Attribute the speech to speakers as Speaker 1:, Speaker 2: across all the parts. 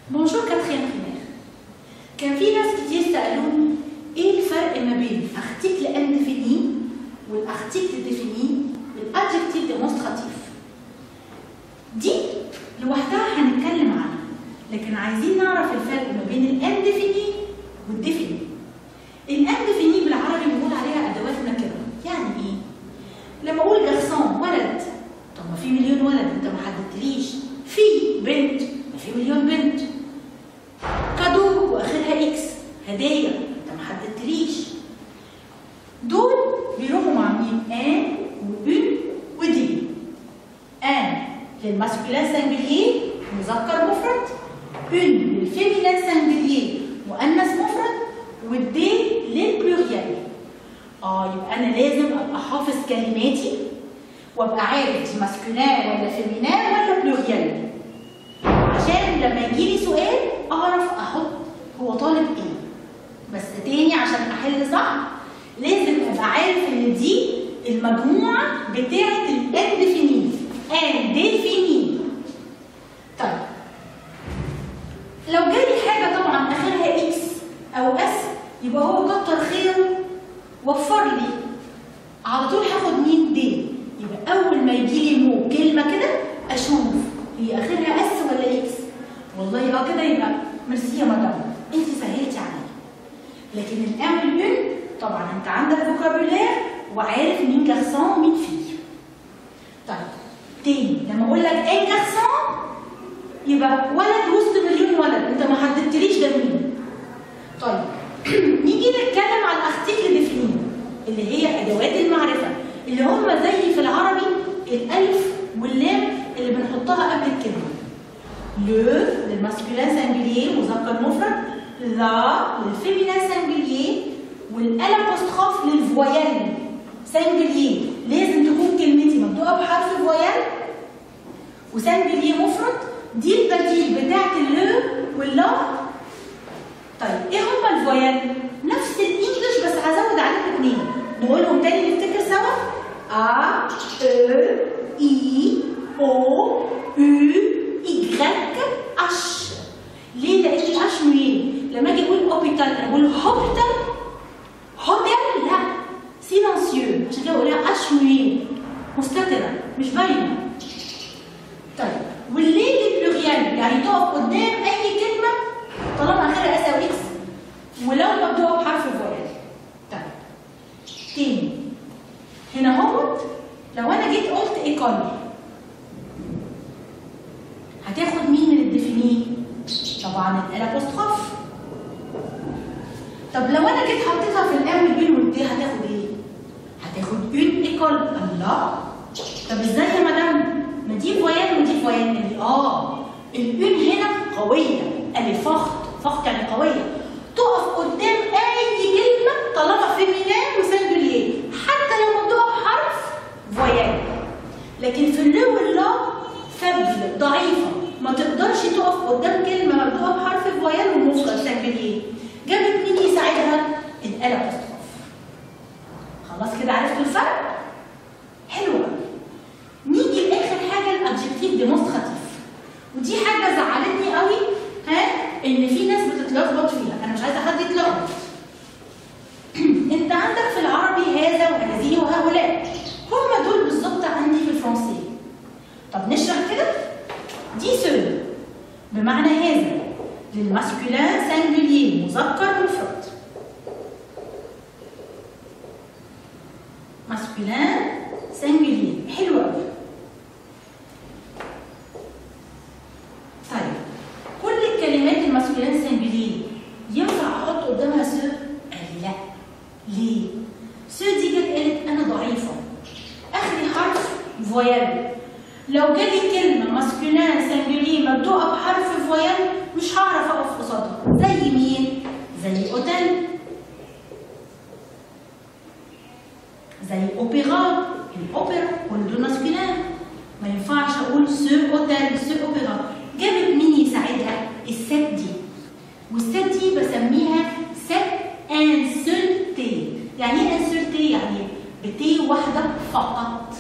Speaker 1: بونجور كاتريان بريمير كان في ناس كتير سالوني ايه الفرق ما بين ارتيكل انديفيني والارتيكل ديفيني والادجكتيف ديمونستراتيف دي لوحدها هنتكلم عنها لكن عايزين نعرف الفرق ما بين الانديفيني والديفيني الانديفيني بالعربي بنقول عليها ادوات نكره يعني ايه لما اقول جرسون ولد طب ما في مليون ولد انت ما حددتليش في بنت ما في مليون بنت كادو واخرها اكس هديه انت ما حددتليش دول بيروحوا مع مين ان وان ودي ان للماسكولين سانجليer مذكر مفرد ان للفيمينين سانجليer مؤنث مفرد والدي للبلوريال اه يبقى انا لازم ابقى حافظ كلماتي وابقى عارف دي ماسكولين ولا فيمينين ولا بلوريال عشان لما يجي لي سؤال اعرف احط هو طالب ايه بس تاني عشان احل صح لازم ابقى عارف ان دي المجموعه بتاعه الانديفيني انديفيني طيب لو جالي حاجه طبعا اخرها اكس او اس يبقى هو كتر خيره وفر لي على طول هاخد مين دي يبقى اول ما يجي لي مو كلمه كده اشوف هي اخرها اس ولا اكس والله اه كده يبقى ميرسي يا مدام انت سهلتي عليا لكن الام والان طبعا انت عندك فوكابولير وعارف مين جارسون ومين فيه طيب تاني لما اقول لك ايه جارسون يبقى ولد وسط مليون ولد انت ما حددتليش ده مين طيب نيجي نتكلم على الارتيكل ديفيني اللي هي ادوات المعرفه اللي هم زي في العربي الالف واللام اللي بنحطها قبل الكلمه لو للماسكولين سانجليer مذكر مفرد ذا للفيمينين سانجليer والالابوستروف للفويال سانجليer لازم تكون كلمتي مبدوءه بحرف فويال وسانجليer مفرد دي البديل بتاعت اللو واللا طيب ايه هما الفويال؟ نفس الانجليش بس هزود عليهم اثنين نقولهم تاني نفتكر سوا ا او اي او يو Y H ليه؟ لأن الأش مين؟ لما أجي أقول أوبيتال أنا بقول هوبيتال هوبيتال لا سيلانسيو عشان كده بقولها أش مين؟ مستترة مش باينة طيب والليه للبلوريال يعني تقف قدام أي كلمة طالما آخرها اس أو إكس ولو مبدوءة بحرف فويل طيب تاني هنا اهوت لو أنا جيت قلت إيكول هتاخد مين من الديفيني؟ طبعا الالابوستروف طب لو انا جيت حطيتها في الام والبين والدي هتاخد ايه؟ هتاخد اون ايكول الله طب ازاي يا مدام؟ ما دي فويان ودي فويان اللي اه الاون هنا قويه اللي فخت فخت يعني قويه تقف قدام اي كلمه طالما فيمينان وسنجولير حتى لو مبدوءه بحرف فويان لكن في اللو واللا فبل ضعيفه ما تقدرش تقف قدام كلمه مبدوءه بحرف فويال ومفرد سنجليه جابت مين يساعدها؟ الالابوستروف خلاص كده عرفتوا الفرق؟ حلو قوي نيجي لاخر حاجه الادجكتيف ديمونستراتيف ودي حاجه زعلتني قوي ها ان في ناس بتتلخبط فيها انا مش عايزه حد يتلخبط انت عندك في العربي هذا وهذه وهؤلاء هم دول بالظبط عندي في الفرنسي طب نشرح كده دي سول بمعنى هذا للماسكولين سانجولير مذكر مفرد ماسكولين سانجولير حلو قوي طيب كل الكلمات الماسكولين سانجولير ينفع احط قدامها سو قال لا ليه سو دي جت قالت انا ضعيفه اخري حرف فويال لو جالي كلمة ماسكولين سنجولي مبدوءة بحرف فويال مش هعرف أقف قصادها زي مين؟ زي أوتيل زي أوبيرا الأوبرا كل دول ماسكولين ما ينفعش أقول سو أوتيل سو أوبيرا جابت مين يساعدها؟ الست دي والست دي بسميها ست انسلتي يعني ايه انسلتي؟ يعني بتي واحدة فقط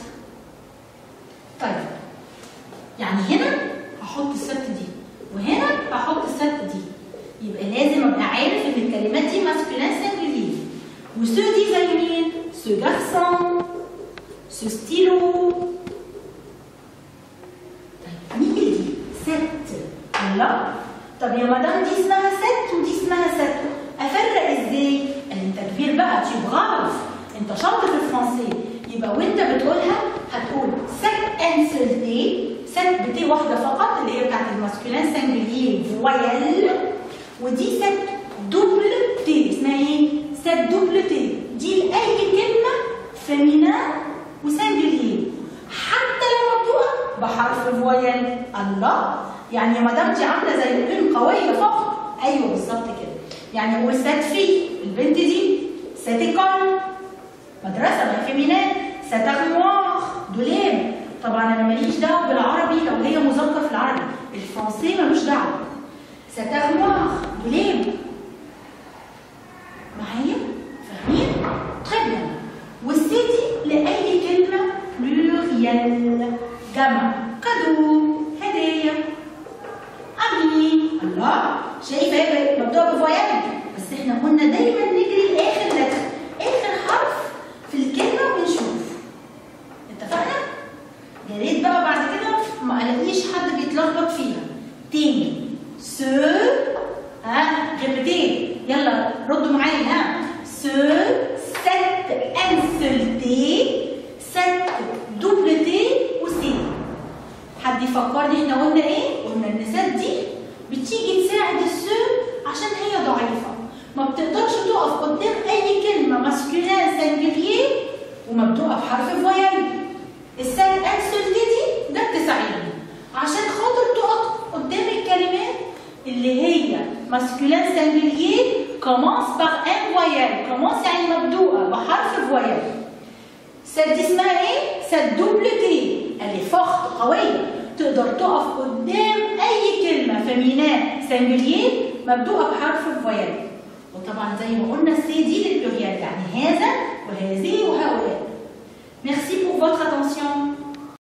Speaker 1: طيب يعني هنا هحط الست دي وهنا هحط الست يبقى عارف ان الكلمات دي ماسكولين سنجولير وسو دي زي مين؟ سو جارسون سو ستيلو طيب نيجي دي ست الله طب يا مدام دي اسمها ست ودي اسمها ست افرق ازاي؟ انت كبير بقى تجيب غلط انت شاطر في الفرنسي يبقى وانت بتقولها هتقول ست انسلتي ست بتي واحده فقط اللي هي بتاعت الماسكولين سنجولير فويل ودي ست دوبل تي اسمها ايه؟ ست دوبل تي دي لاي كلمه فيمينا وسنجولير حتى لو مبدوءه بحرف الفويل الله يعني يا مدام دي عامله زي الاذن قويه فقط ايوه بالظبط كده يعني اقول ست في البنت دي ست ايكول مدرسه ما فيمينات ست ارموار دولاب طبعا انا ماليش دعوه بالعربي لو هي مذكر في العربي الفرنسي ملوش دعوه ست ارموار دولاب معايا فاهمين très bien والسي دي لاي كلمه بلوريال جمع كادو هديه امين الله شايفه هي مكتوبه بفويال بس احنا قلنا دايما نجري لاخر لتر اخر حرف في الكلمه ونشوف اتفقنا يا ريت بقى بعد كده ما الاقيش حد بيتلخبط فيها تاني سو ها ريبيتي يلا ردوا معايا ها سو ست انسلتي ست دوبل تي وسي حد يفكرني احنا قلنا ايه؟ قلنا النسات دي بتيجي تساعد السو عشان هي ضعيفه ما بتقدرش تقف قدام اي كلمه ماسكولين سنجلير ومبدوءه بحرف فويل السال انسلتي دي ده بتساعدني عشان خاطر تقف قدام الكلمات اللي هي ماسكولين سنجلير كومونس باغ ان فويل كومونس يعني مبدوءه بحرف فويل سد دي اسمها ايه؟ سد دوبل تي اللي فخت قويه تقدر تقف قدام اي كلمه فيمينات سنجلير مبدوءه بحرف الفويل وطبعا زي ما قلنا السي دي للبلوريال يعني هذا وهذه وهؤلاء Merci pour votre attention.